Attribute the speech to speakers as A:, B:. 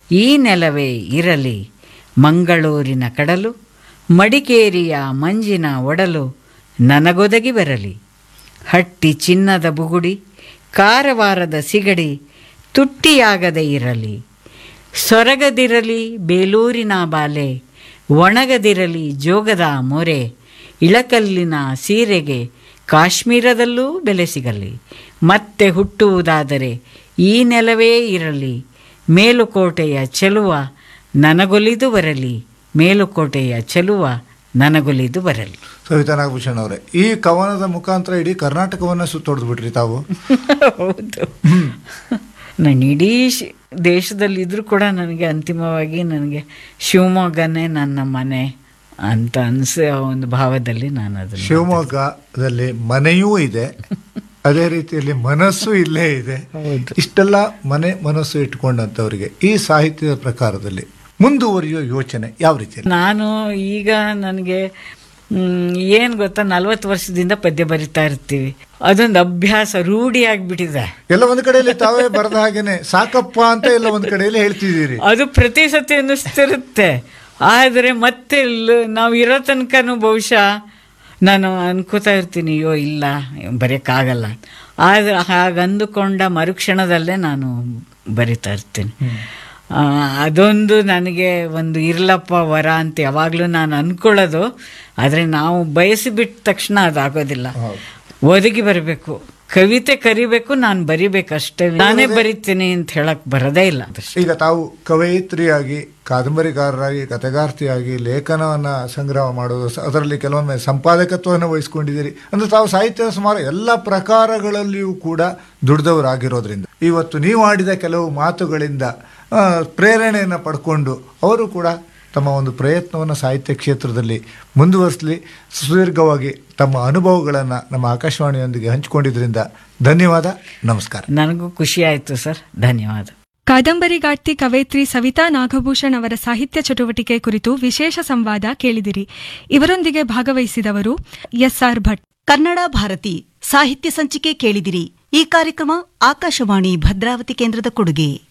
A: ಈ ನೆಲವೇ ಇರಲಿ ಮಂಗಳೂರಿನ ಕಡಲು ಮಡಿಕೇರಿಯ ಮಂಜಿನ ಒಡಲು ನನಗೊದಗಿ ಬರಲಿ ಹಟ್ಟಿ ಚಿನ್ನದ ಬುಗುಡಿ ಕಾರವಾರದ ಸಿಗಡಿ ತುಟ್ಟಿಯಾಗದೆ ಇರಲಿ ಸೊರಗದಿರಲಿ ಬೇಲೂರಿನ ಬಾಲೆ ಒಣಗದಿರಲಿ ಜೋಗದ ಮೊರೆ ಇಳಕಲ್ಲಿನ ಸೀರೆಗೆ ಕಾಶ್ಮೀರದಲ್ಲೂ ಬೆಲೆ ಸಿಗಲಿ ಮತ್ತೆ ಹುಟ್ಟುವುದಾದರೆ ಈ ನೆಲವೇ ಇರಲಿ ಮೇಲುಕೋಟೆಯ ಚೆಲುವ ನನಗೊಲಿದು ಬರಲಿ ಮೇಲುಕೋಟೆಯ ಚೆಲುವ ನನಗೊಲಿದು ಬರಲಿ
B: ಸವಿತಾ ನಾಗಭೂಷಣ್ ಅವರೇ ಈ ಕವನದ ಮುಖಾಂತರ ಇಡೀ ಕರ್ನಾಟಕವನ್ನ ಸುತ್ತೊಡೆದು ಬಿಟ್ರಿ ತಾವು
A: ಹೌದು ನಾನು ಇಡೀ ಶ್- ದೇಶದಲ್ಲಿ ಇದ್ರೂ ಕೂಡ ನನಗೆ ಅಂತಿಮವಾಗಿ ನನಗೆ ಶಿವಮೊಗ್ಗನೇ ನನ್ನ ಮನೆ ಅಂತ ಅನಿಸೋ ಒಂದು ಭಾವದಲ್ಲಿ ನಾನು ಅದನ್ನು
B: ಶಿವಮೊಗ್ಗದಲ್ಲಿ ಮನೆಯೂ ಇದೆ ಅದೇ ರೀತಿಯಲ್ಲಿ ಮನಸ್ಸು ಇಲ್ಲೇ ಇದೆ
A: ಹೌದು.
B: ಇಷ್ಟೆಲ್ಲ ಮನೆ ಮನಸ್ಸು ಇಟ್ಕೊಂಡಂತವರಿಗೆ ಈ ಸಾಹಿತ್ಯದ ಪ್ರಕಾರದಲ್ಲಿ ಮುಂದುವರಿಯೋ ಯೋಚನೆ ಯಾವ ರೀತಿಯಲ್ಲಿ
A: ನಾನು ಈಗ ನನಗೆ ಏನು ಗೊತ್ತಾ ನಲ್ವತ್ತು ವರ್ಷದಿಂದ ಪದ್ಯ ಬರಿತಾ ಇರ್ತೀವಿ ಅದೊಂದು ಅಭ್ಯಾಸ ರೂಢಿ ಆಗಿಬಿಟ್ಟಿದೆ
B: ಎಲ್ಲ ಒಂದ್ ಕಡೆಯಲ್ಲಿ ತಾವೇ ಬರದ ಹಾಗೇನೆ ಸಾಕಪ್ಪ ಅಂತ ಎಲ್ಲ ಒಂದ್ ಕಡೆಯಲ್ಲಿ ಹೇಳ್ತಿದ್ದೀರಿ
A: ಅದು ಪ್ರತಿ ಸತಿ ಅನ್ನಿಸ್ತಿರುತ್ತೆ ಆದರೆ ಮತ್ತೆ ಲ್- ನಾವು ಇರೋ ತನಕನೂ ಬಹುಶಃ ನಾನು ಅನ್ಕೋತಾ ಇರ್ತೀನಿ ಅಯ್ಯೋ ಇಲ್ಲ ಬರೆಯೋಕ್ಕಾಗಲ್ಲ ಆದರೆ ಹಾಗಂದುಕೊಂಡ ಮರುಕ್ಷಣದಲ್ಲೇ ನಾನು ಬರಿತಾ ಇರ್ತೀನಿ ಆ, ಅದೊಂದು ನನಗೆ ಒಂದು ಇರ್ಲಪ್ಪ ವರ ಅಂತ ಯಾವಾಗಲೂ ನಾನು ಅನ್ಕೊಳ್ಳೋದು ಆದರೆ ನಾವು ಬಯಸಿಬಿಟ್ಟ ತಕ್ಷಣ ಅದಾಗೋದಿಲ್ಲ ಒದಗಿ ಬರಬೇಕು ಕವಿತೆ ಕರಿಬೇಕು ನಾನು ಬರಿಬೇಕು ಅಷ್ಟೇ ನಾನೇ ಬರಿತೀನಿ ಅಂತ ಹೇಳಕ್ ಬರೋದೇ ಇಲ್ಲ ಅದಷ್ಟೇ
B: ಈಗ ತಾವು ಕವಯಿತ್ರಿಯಾಗಿ ಕಾದಂಬರಿಕಾರರಾಗಿ ಕಥೆಗಾರ್ತಿಯಾಗಿ ಲೇಖನವನ್ನ ಸಂಗ್ರಹ ಮಾಡೋದು ಸ- ಅದರಲ್ಲಿ ಕೆಲವೊಮ್ಮೆ ಸಂಪಾದಕತ್ವವನ್ನು ವಹಿಸ್ಕೊಂಡಿದ್ದೀರಿ ಅಂದ್ರೆ ತಾವು ಸಾಹಿತ್ಯದ ಸುಮಾರು ಎಲ್ಲ ಪ್ರಕಾರಗಳಲ್ಲಿಯೂ ಕೂಡ ದುಡಿದವರಾಗಿರೋದ್ರಿಂದ ಇವತ್ತು ನೀವು ಆಡಿದ ಕೆಲವು ಮಾತುಗಳಿಂದ ಆ, ಪ್ರೇರಣೆಯನ್ನು ಪಡ್ಕೊಂಡು ಅವರು ಕೂಡ ತಮ್ಮ ಒಂದು ಪ್ರಯತ್ನವನ್ನು ಸಾಹಿತ್ಯ ಕ್ಷೇತ್ರದಲ್ಲಿ ಮುಂದುವರಿಸಲಿ ಸುದೀರ್ಘವಾಗಿ ತಮ್ಮ ಅನುಭವಗಳನ್ನು ನಮ್ಮ ಆಕಾಶವಾಣಿಯೊಂದಿಗೆ ಹಂಚಿಕೊಂಡಿದ್ರಿಂದ ಧನ್ಯವಾದ ನಮಸ್ಕಾರ
A: ನನಗೂ ಖುಷಿ ಆಯಿತು ಸರ್ ಧನ್ಯವಾದ
C: ಕಾದಂಬರಿಗಾರ್ತಿ ಕವಯಿತ್ರಿ ಸವಿತಾ ನಾಗಭೂಷಣ್ ಅವರ ಸಾಹಿತ್ಯ ಚಟುವಟಿಕೆ ಕುರಿತು ವಿಶೇಷ ಸಂವಾದ ಕೇಳಿದಿರಿ ಇವರೊಂದಿಗೆ ಭಾಗವಹಿಸಿದವರು ಎಸ್ಆರ್ ಭಟ್
D: ಕನ್ನಡ ಭಾರತಿ ಸಾಹಿತ್ಯ ಸಂಚಿಕೆ ಕೇಳಿದಿರಿ ಈ ಕಾರ್ಯಕ್ರಮ ಆಕಾಶವಾಣಿ ಭದ್ರಾವತಿ ಕೇಂದ್ರದ ಕೊಡುಗೆ